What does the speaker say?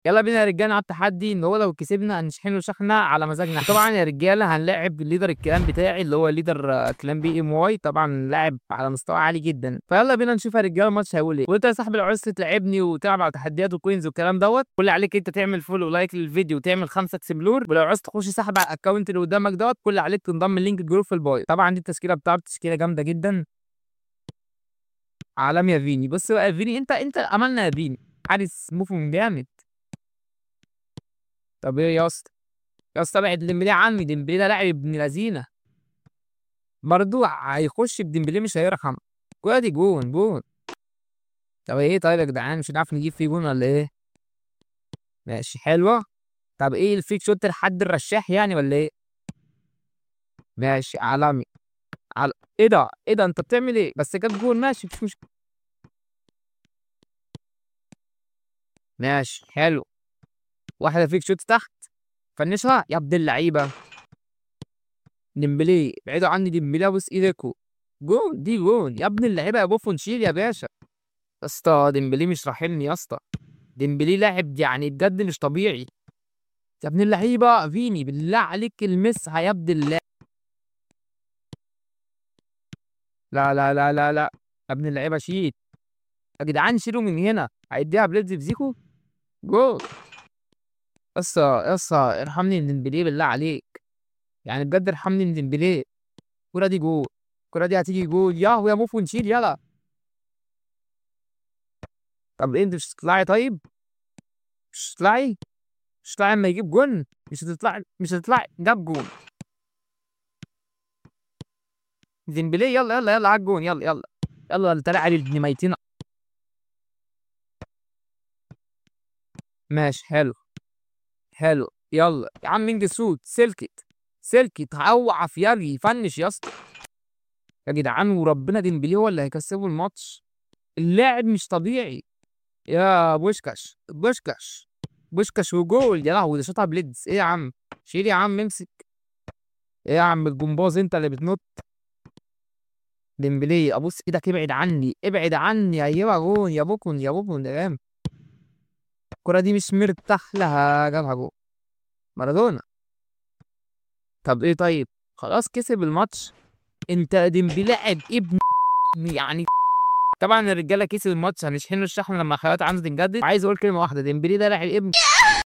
يلا بينا يا رجاله على التحدي ان هو لو كسبنا هنشحن له شحنه على مزاجنا طبعا يا رجاله هنلاعب ليدر الكلان بتاعي اللي هو ليدر كلان بي ام واي طبعا لاعب على مستوى عالي جدا فيلا بينا نشوف يا رجاله الماتش هيقول ايه وانت يا صاحبي لو عايز تلعبني وتلعب على تحديات وكوينز والكلام دوت كل اللي عليك انت تعمل فولو ولايك للفيديو وتعمل خمسه اكسبلور ولو عايز تخش سحب على الاكونت اللي قدامك دوت كل اللي عليك تنضم لينك الجروب في البايو طبعا دي التشكيله بتاعته تشكيله جامده جدا عالمي يا فيني بص بقى يا فيني انت انت عملنا يا فيني حارس موفم جامد طب ايه يا اسطى يا اسطى ابعد ديمبلي عني ديمبلي ده لاعب ابن لذينه برضو هيخش بديمبلي مش هيرحم الكوره دي جون جون طب ايه طيب يا جدعان مش هنعرف نجيب فيه جون ولا ايه ماشي حلوه طب ايه الفيك شوت لحد الرشاح يعني ولا ايه ماشي عالمي عل... ايه ده ايه ده انت بتعمل ايه بس جاب جون ماشي مش مشكله ماشي حلو واحده فيك شوت تحت فنشها يا ابن اللعيبه ديمبلي بعيدوا عني ديمبلي ابوس ايديكوا جون دي جون يا ابن اللعيبه يا بوفون شيل يا باشا يا اسطى ديمبلي مش راحلني يا اسطى ديمبلي لاعب يعني بجد مش طبيعي يا ابن اللعيبه فيني بالله عليك المسها يا ابن الله لا لا لا لا لا يا ابن اللعيبه شيل يا جدعان شيلوا من هنا هيديها بليدز في زيكو جول يسا يسا ارحمني من ديمبلي بالله عليك يعني بجد ارحمني من ديمبلي الكورة دي جول الكورة دي هتيجي جول ياهو يا موفو نشيل يلا طب انت مش هتطلعي طيب مش هتطلعي مش هتطلعي اما يجيب جون مش هتطلعي مش هتطلعي جاب جون ديمبلي يلا يلا يلا على الجون يلا يلا يلا طلع علي ابن ميتين ماشي حلو حلو يلا يا عم انجز سود سلكت سلكت اوعى يجي فنش يا اسطى يا جدعان وربنا ديمبلي هو اللي هيكسبوا الماتش اللاعب مش طبيعي يا بوشكاش بوشكاش بوشكاش وجول يا لهوي ده شاطها بليدز ايه يا عم شيل يا عم امسك ايه يا عم الجمباز انت اللي بتنط ديمبلي ابص ايدك ابعد عني ابعد عني هيجيبها جون يا بوكون يا بوكون يا جام الكرة دي مش مرتاح لها جابها جول مارادونا طب ايه طيب خلاص كسب الماتش انت ديمبلي لاعب ابن يعني طبعا الرجاله كسب الماتش هنشحن له الشحن لما خيارات عنده تنجدد عايز اقول كلمه واحده ديمبلي ده لاعب ابن